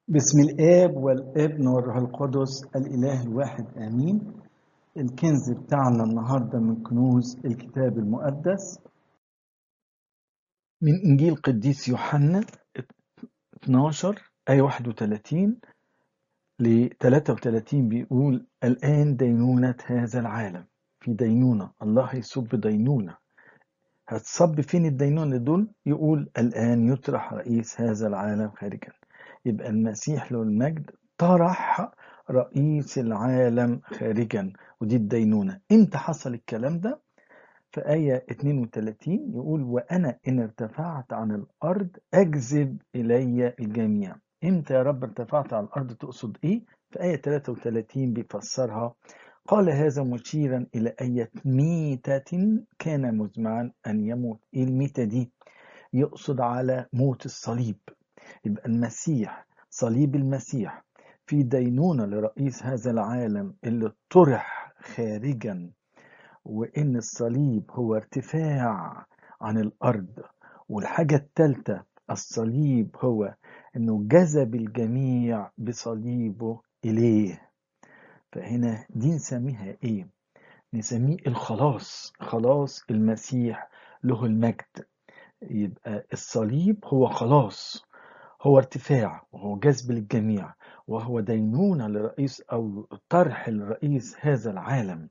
بسم الآب والابن والروح القدس الإله الواحد آمين الكنز بتاعنا النهاردة من كنوز الكتاب المقدس من إنجيل قديس يوحنا 12 آية 31 ل 33 بيقول الآن دينونة هذا العالم في دينونة الله يصب دينونة هتصب فين الدينونة دول يقول الآن يطرح رئيس هذا العالم خارجا يبقى المسيح له المجد طرح رئيس العالم خارجا ودي الدينونة امتى حصل الكلام ده في آية 32 يقول وأنا إن ارتفعت عن الأرض أجذب إلي الجميع امتى يا رب ارتفعت عن الأرض تقصد إيه في آية 33 بيفسرها قال هذا مشيرا إلى أية ميتة كان مزمعا أن يموت إيه الميتة دي يقصد على موت الصليب يبقى المسيح صليب المسيح في دينونة لرئيس هذا العالم اللي طرح خارجا وإن الصليب هو ارتفاع عن الأرض والحاجة الثالثة الصليب هو إنه جذب الجميع بصليبه إليه فهنا دي نسميها إيه؟ نسميه الخلاص خلاص المسيح له المجد يبقى الصليب هو خلاص هو ارتفاع وهو جذب للجميع وهو دينونة لرئيس أو طرح لرئيس هذا العالم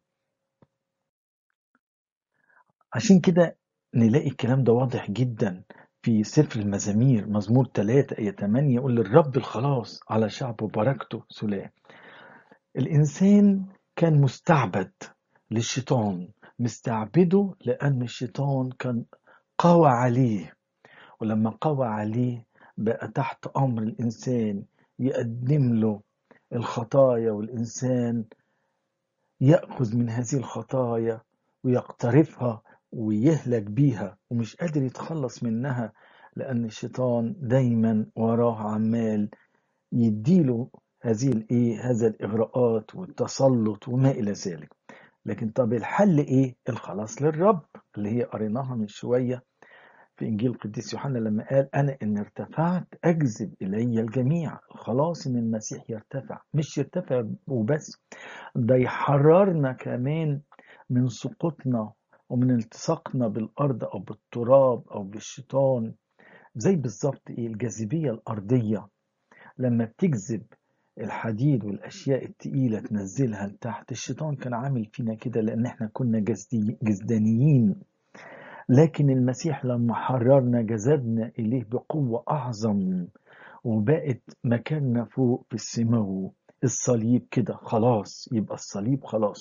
عشان كده نلاقي الكلام ده واضح جدا في سفر المزامير مزمور 3 آية 8 يقول للرب الخلاص على شعبه بركته سلام الإنسان كان مستعبد للشيطان مستعبده لأن الشيطان كان قوى عليه ولما قوى عليه بقى تحت أمر الإنسان يقدم له الخطايا والإنسان يأخذ من هذه الخطايا ويقترفها ويهلك بيها ومش قادر يتخلص منها لأن الشيطان دايما وراه عمال يديله هذه الايه هذا الاغراءات والتسلط وما الى ذلك لكن طب الحل ايه الخلاص للرب اللي هي قريناها من شويه في انجيل القديس يوحنا لما قال انا ان ارتفعت اجذب الي الجميع خلاص ان المسيح يرتفع مش يرتفع وبس ده يحررنا كمان من سقوطنا ومن التصاقنا بالارض او بالتراب او بالشيطان زي بالظبط ايه الجاذبيه الارضيه لما بتجذب الحديد والاشياء التقيله تنزلها لتحت الشيطان كان عامل فينا كده لان احنا كنا جسدي جسدانيين لكن المسيح لما حررنا جذبنا اليه بقوه اعظم وبقت مكاننا فوق في السماء الصليب كده خلاص يبقى الصليب خلاص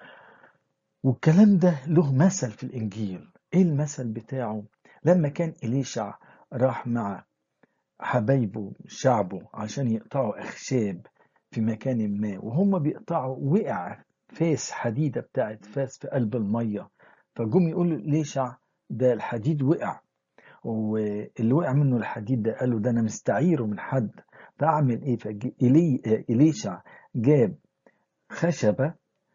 والكلام ده له مثل في الانجيل ايه المثل بتاعه لما كان إليشع راح مع حبايبه شعبه عشان يقطعوا أخشاب في مكان ما وهم بيقطعوا وقع فاس حديدة بتاعت فاس في قلب المية فجم يقولوا ليشع ده الحديد وقع واللي وقع منه الحديد ده قالوا ده أنا مستعيره من حد فأعمل إيه فإلي إليشع جاب خشبة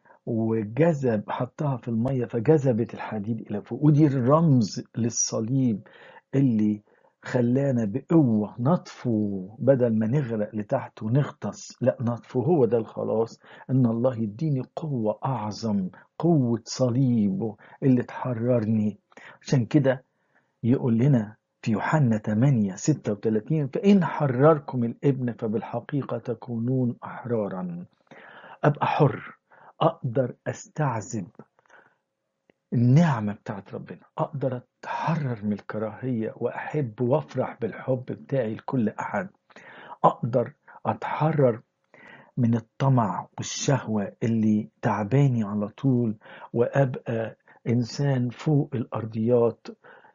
وجذب حطها في المية فجذبت الحديد إلى فوق ودي الرمز للصليب اللي خلانا بقوة نطفو بدل ما نغرق لتحت ونغطس لا نطفو هو ده الخلاص ان الله يديني قوة اعظم قوة صليبه اللي تحررني عشان كده يقول لنا في يوحنا 8 36 فإن حرركم الابن فبالحقيقة تكونون أحرارا أبقى حر أقدر أستعذب النعمة بتاعت ربنا أقدر أتحرر من الكراهية وأحب وأفرح بالحب بتاعي لكل أحد أقدر أتحرر من الطمع والشهوة اللي تعباني على طول وأبقى إنسان فوق الأرضيات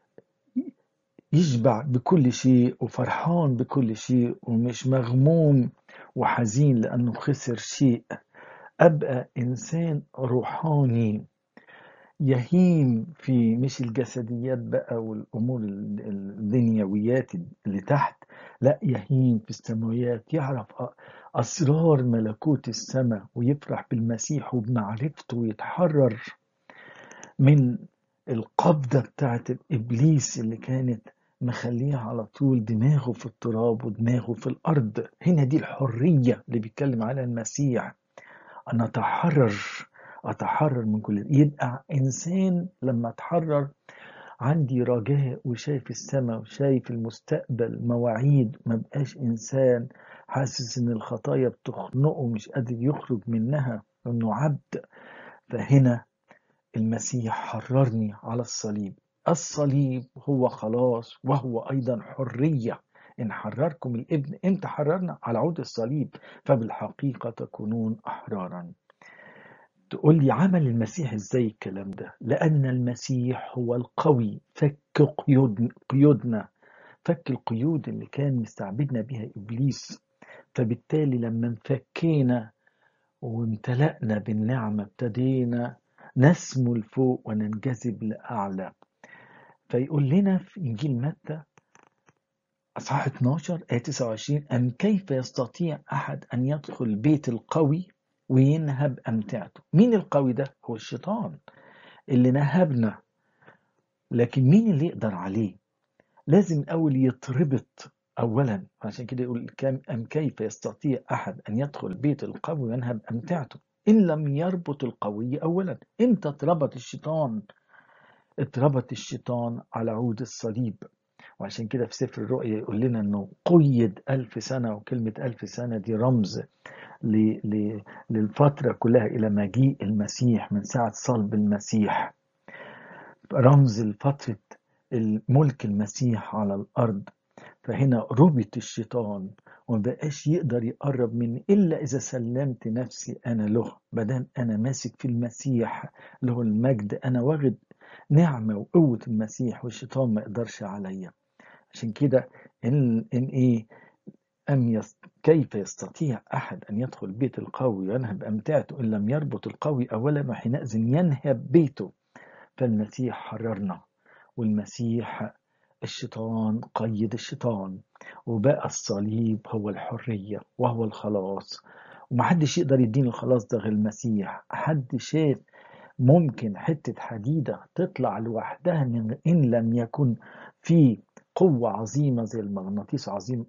يشبع بكل شيء وفرحان بكل شيء ومش مغموم وحزين لأنه خسر شيء أبقى إنسان روحاني يهيم في مش الجسديات بقى والامور الدنيويات اللي تحت لا يهيم في السماويات يعرف اسرار ملكوت السماء ويفرح بالمسيح وبمعرفته ويتحرر من القبضة بتاعت الإبليس اللي كانت مخليه على طول دماغه في التراب ودماغه في الأرض هنا دي الحرية اللي بيتكلم عليها المسيح أنا أتحرر أتحرر من كل يبقى إنسان لما أتحرر عندي رجاء وشايف السماء وشايف المستقبل مواعيد ما بقاش إنسان حاسس إن الخطايا بتخنقه مش قادر يخرج منها إنه عبد فهنا المسيح حررني على الصليب الصليب هو خلاص وهو أيضا حرية إن حرركم الابن أنت حررنا على عود الصليب فبالحقيقة تكونون أحرارا تقول لي عمل المسيح ازاي الكلام ده لأن المسيح هو القوي فك قيود قيودنا فك القيود اللي كان مستعبدنا بها إبليس فبالتالي لما انفكينا وامتلأنا بالنعمة ابتدينا نسمو لفوق وننجذب لأعلى فيقول لنا في إنجيل متى أصحاح 12 آية 29 أم كيف يستطيع أحد أن يدخل بيت القوي وينهب أمتعته مين القوي ده هو الشيطان اللي نهبنا لكن مين اللي يقدر عليه لازم الأول يتربط أولا عشان كده يقول كم أم كيف يستطيع أحد أن يدخل بيت القوي وينهب أمتعته إن لم يربط القوي أولا إمتى اتربط الشيطان اتربط الشيطان على عود الصليب وعشان كده في سفر الرؤيا يقول لنا انه قيد ألف سنة وكلمة ألف سنة دي رمز ل... ل... للفترة كلها إلى مجيء المسيح من ساعة صلب المسيح رمز لفترة الملك المسيح على الأرض فهنا ربط الشيطان وما بقاش يقدر يقرب مني إلا إذا سلمت نفسي أنا له بدل أنا ماسك في المسيح له المجد أنا واخد نعمة وقوة المسيح والشيطان ما يقدرش عليا عشان كده إن, إن إيه أم يست... كيف يستطيع أحد أن يدخل بيت القوي وينهب أمتعته إن لم يربط القوي أولا وحينئذ ينهب بيته فالمسيح حررنا والمسيح الشيطان قيد الشيطان وبقى الصليب هو الحرية وهو الخلاص ومحدش يقدر يديني الخلاص ده غير المسيح حد شاف ممكن حتة حديدة تطلع لوحدها من إن لم يكن في قوة عظيمة زي المغناطيس عظيم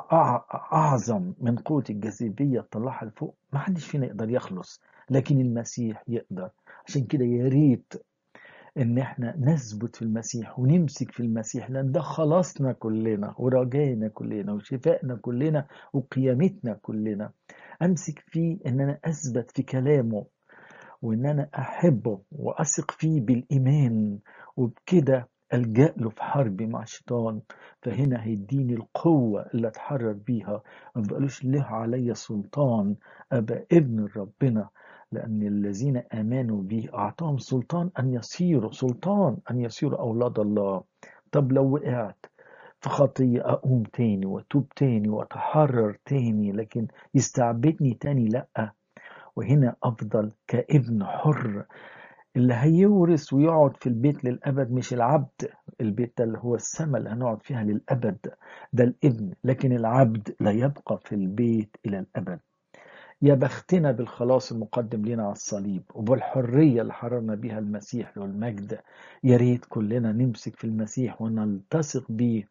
أعظم من قوة الجاذبية تطلعها لفوق ما حدش فينا يقدر يخلص لكن المسيح يقدر عشان كده يا ريت ان احنا نثبت في المسيح ونمسك في المسيح لان ده خلاصنا كلنا ورجائنا كلنا وشفائنا كلنا وقيامتنا كلنا امسك فيه ان انا اثبت في كلامه وان انا احبه واثق فيه بالايمان وبكده الجا له في حربي مع الشيطان فهنا هيديني القوة اللي اتحرر بيها ما بقالوش له علي سلطان ابقى ابن ربنا لأن الذين آمنوا به أعطاهم سلطان أن يصيروا سلطان أن يصيروا أولاد الله طب لو وقعت في خطية أقوم تاني وأتوب تاني وأتحرر تاني لكن يستعبدني تاني لأ وهنا أفضل كابن حر اللي هيورث ويقعد في البيت للأبد مش العبد البيت ده اللي هو السماء اللي هنقعد فيها للأبد ده الابن لكن العبد لا يبقى في البيت إلى الأبد يا بختنا بالخلاص المقدم لنا على الصليب وبالحرية اللي حررنا بها المسيح له المجد يا ريت كلنا نمسك في المسيح ونلتصق بيه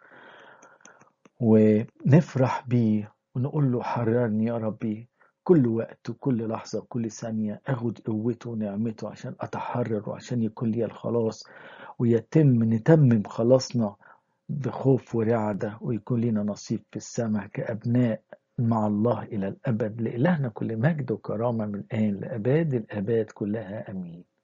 ونفرح بيه ونقول له حررني يا ربي كل وقت وكل لحظة وكل ثانية أخد قوته ونعمته عشان أتحرر وعشان يكون لي الخلاص ويتم نتمم خلاصنا بخوف ورعدة ويكون لنا نصيب في السماء كأبناء مع الله إلى الأبد لإلهنا كل مجد وكرامة من الآن لأباد الآباد كلها أمين